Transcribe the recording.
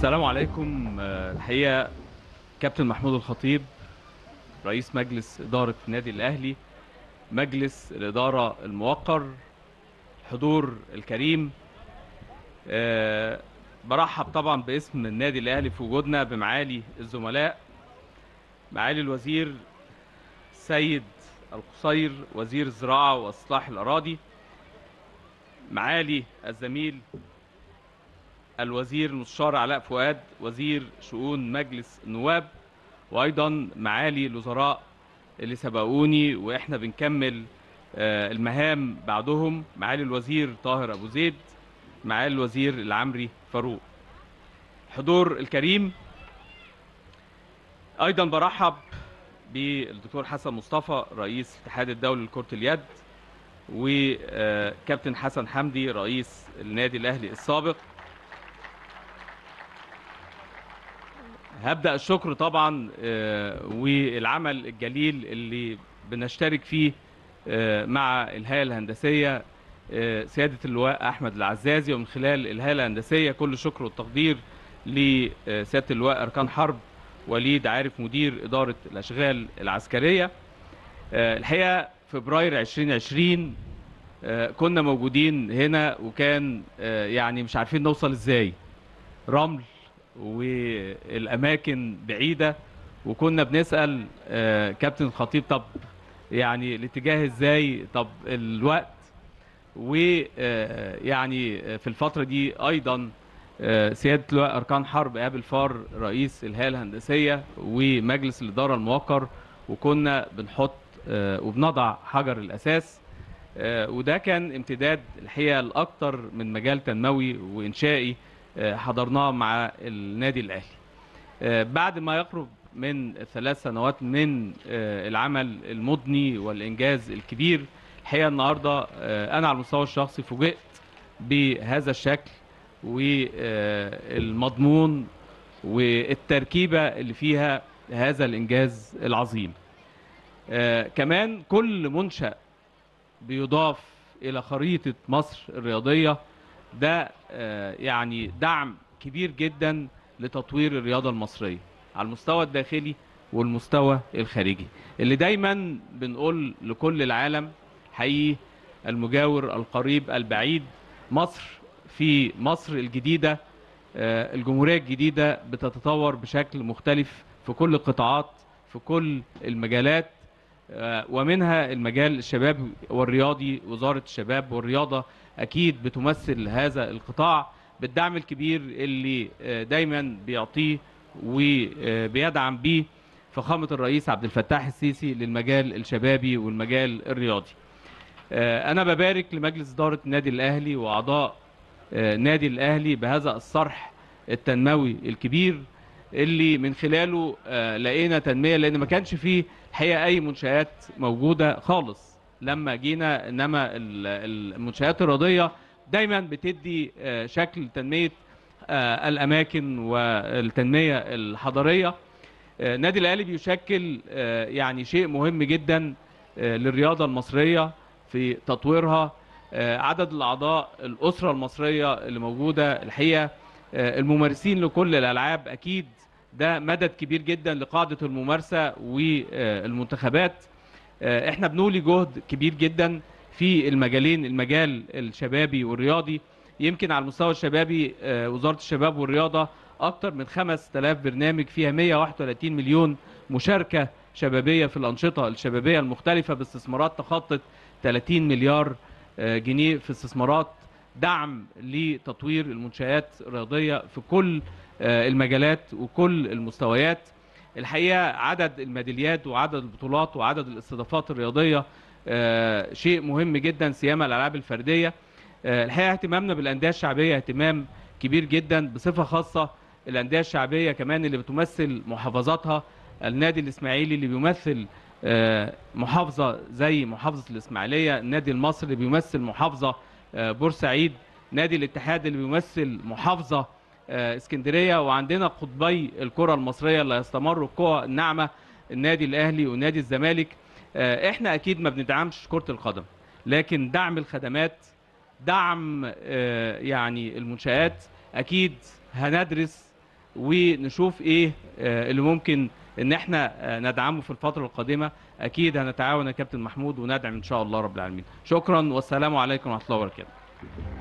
السلام عليكم آه، الحقيقه كابتن محمود الخطيب رئيس مجلس اداره النادي الاهلي مجلس الاداره الموقر حضور الكريم آه، برحب طبعا باسم النادي الاهلي في وجودنا بمعالي الزملاء معالي الوزير سيد القصير وزير الزراعه واصلاح الاراضي معالي الزميل الوزير المستشار علاء فؤاد وزير شؤون مجلس النواب وايضا معالي الوزراء اللي سبقوني واحنا بنكمل آه، المهام بعدهم معالي الوزير طاهر ابو زيد معالي الوزير العمري فاروق حضور الكريم ايضا برحب بالدكتور حسن مصطفى رئيس الاتحاد الدولي لكره اليد وكابتن حسن حمدي رئيس النادي الاهلي السابق هبدأ الشكر طبعا آه، والعمل الجليل اللي بنشترك فيه آه، مع الهيئة الهندسية آه، سيادة اللواء أحمد العزازي ومن خلال الهيئة الهندسية كل شكر والتقدير لسيادة اللواء أركان حرب وليد عارف مدير إدارة الأشغال العسكرية آه، الحقيقة فبراير 2020 آه، كنا موجودين هنا وكان آه، يعني مش عارفين نوصل ازاي رمل والاماكن بعيده وكنا بنسال آه، كابتن الخطيب طب يعني الاتجاه ازاي طب الوقت ويعني في الفتره دي ايضا آه، سياده لواء اركان حرب قابل فار رئيس الهيئه الهندسيه ومجلس الاداره الموقر وكنا بنحط آه، وبنضع حجر الاساس آه، وده كان امتداد الحقيقه لاكثر من مجال تنموي وانشائي آه، حضرناه مع النادي الاهلي آه، بعد ما يقرب من ثلاث سنوات من آه، العمل المضني والانجاز الكبير الحقيقه النهارده آه، انا على المستوى الشخصي فوجئت بهذا الشكل والمضمون والتركيبه اللي فيها هذا الانجاز العظيم آه، كمان كل منشأ بيضاف الى خريطه مصر الرياضيه ده آه، يعني دعم كبير جدا لتطوير الرياضه المصريه على المستوى الداخلي والمستوى الخارجي اللي دايما بنقول لكل العالم حقيقي المجاور القريب البعيد مصر في مصر الجديده آه، الجمهوريه الجديده بتتطور بشكل مختلف في كل القطاعات في كل المجالات آه، ومنها المجال الشباب والرياضي وزارة الشباب والرياضة أكيد بتمثل هذا القطاع بالدعم الكبير اللي آه، دايما بيعطيه وبيدعم بيه فخامة الرئيس عبد الفتاح السيسي للمجال الشبابي والمجال الرياضي آه، أنا ببارك لمجلس إدارة النادي الأهلي وأعضاء آه، نادي الأهلي بهذا الصرح التنموي الكبير اللي من خلاله آه، لقينا تنميه لان ما كانش فيه الحقيقه اي منشات موجوده خالص لما جينا انما ال- المنشات الرياضيه دايما بتدي آه، شكل تنميه آه، الاماكن والتنميه الحضريه آه، نادي الاهلي بيشكل آه، يعني شيء مهم جدا آه، للرياضه المصريه في تطويرها آه، عدد الاعضاء الاسره المصريه اللي موجوده الحقيقه آه، الممارسين لكل الالعاب اكيد ده مدد كبير جدا لقاعده الممارسه والمنتخبات آه، احنا بنولي جهد كبير جدا في المجالين المجال الشبابي والرياضي يمكن على المستوى الشبابي آه، وزاره الشباب والرياضه اكتر من 5000 برنامج فيها 131 مليون مشاركه شبابيه في الانشطه الشبابيه المختلفه باستثمارات تخطت 30 مليار آه، جنيه في استثمارات دعم لتطوير المنشآت الرياضية في كل آه، المجالات وكل المستويات الحقيقة عدد الميداليات وعدد البطولات وعدد الاستضافات الرياضية آه، شيء مهم جدا سيما الألعاب الفردية آه، الحقيقة اهتمامنا بالأندية الشعبية اهتمام كبير جدا بصفة خاصة الأندية الشعبية كمان اللي بتمثل محافظاتها النادي الإسماعيلي اللي بيمثل آه، محافظة زي محافظة الإسماعيلية النادي المصري اللي بيمثل محافظة آه، بورسعيد نادي الاتحاد اللي بيمثل محافظة آه، اسكندرية وعندنا قطبي الكرة المصرية اللي هيستمروا القوى الناعمة النادي الأهلي ونادي الزمالك آه، احنا أكيد ما بندعمش كرة القدم لكن دعم الخدمات دعم آه، يعني المنشآت أكيد هندرس ونشوف ايه آه، اللي ممكن ان احنا آه، ندعمه في الفتره القادمه اكيد هنتعاون يا كابتن محمود وندعم ان شاء الله رب العالمين شكرا والسلام عليكم ورحمه الله وبركاته